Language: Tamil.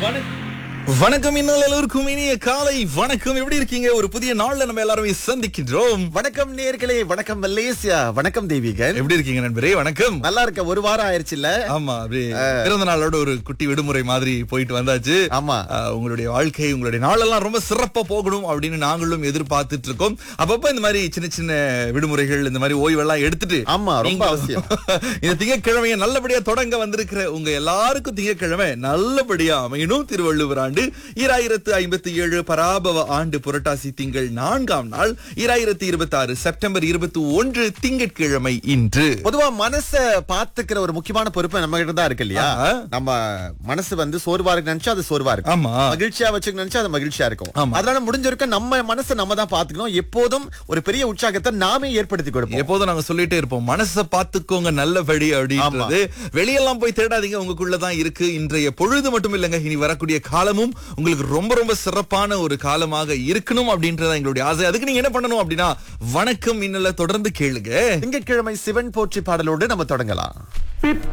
வணக்கம் இன்னும் எல்லோருக்கும் இனிய காலை வணக்கம் எப்படி இருக்கீங்க ஒரு புதிய நாள்ல நம்ம எல்லாருமே சந்திக்கின்றோம் வணக்கம் நேர்களே வணக்கம் மலேசியா வணக்கம் தெய்வீகன் எப்படி இருக்கீங்க நண்பரே வணக்கம் நல்லா இருக்க ஒரு வாரம் ஆயிருச்சு இல்ல ஆமா அப்படியே பிறந்த நாளோட ஒரு குட்டி விடுமுறை மாதிரி போயிட்டு வந்தாச்சு ஆமா ஆஹ், உங்களுடைய வாழ்க்கை உங்களுடைய நாளெல்லாம் ரொம்ப சிறப்பா போகணும் அப்படின்னு நாங்களும் எதிர்பார்த்துட்டு இருக்கோம் அப்பப்ப இந்த மாதிரி சின்ன சின்ன விடுமுறைகள் இந்த மாதிரி ஓய்வெல்லாம் எடுத்துட்டு ஆமா, ரொம்ப நீங்க- அவசியம். இந்த திங்கட்கிழமையை நல்லபடியா தொடங்க வந்திருக்கிற உங்க எல்லாருக்கும் திங்கட்கிழமை நல்லபடியா அமையணும் திருவள்ளுவர் ஆண்டு ஈராயிரத்து ஐம்பத்தி ஏழு பராபவ ஆண்டு புரட்டாசி திங்கள் நான்காம் நாள் ஈராயிரத்து இருபத்தி ஆறு செப்டம்பர் இருபத்தி ஒன்று திங்கட்கிழமை இன்று பொதுவா மனச பாத்துக்கிற ஒரு முக்கியமான பொறுப்பு நம்ம கிட்ட தான் இருக்கு இல்லையா ஆஹா. நம்ம மனசு வந்து சோர்வா இருக்கு நினைச்சா அது சோர்வா இருக்கும் ஆமா மகிழ்ச்சியா வச்சுக்க நினைச்சா அது மகிழ்ச்சியா இருக்கும் ஆமா. அதனால முடிஞ்ச வரைக்கும் நம்ம மனசை நம்ம தான் பாத்துக்கணும் எப்போதும் ஒரு பெரிய உற்சாகத்தை நாமே ஏற்படுத்தி கொடுப்போம் எப்போதும் நாங்க சொல்லிட்டே இருப்போம் மனச பாத்துக்கோங்க நல்லபடி அப்படின்றது வெளியெல்லாம் போய் தேடாதீங்க உங்களுக்குள்ளதான் இருக்கு இன்றைய பொழுது மட்டும் இல்லைங்க இனி வரக்கூடிய காலமும் உங்களுக்கு ரொம்ப ரொம்ப சிறப்பான ஒரு காலமாக இருக்கணும் அப்படின்றத எங்களுடைய ஆசை அதுக்கு நீங்க என்ன பண்ணணும் அப்படின்னா வணக்கம் இன்னல தொடர்ந்து கேளுங்க திங்கட்கிழமை சிவன் போற்றி பாடலோடு நம்ம தொடங்கலாம்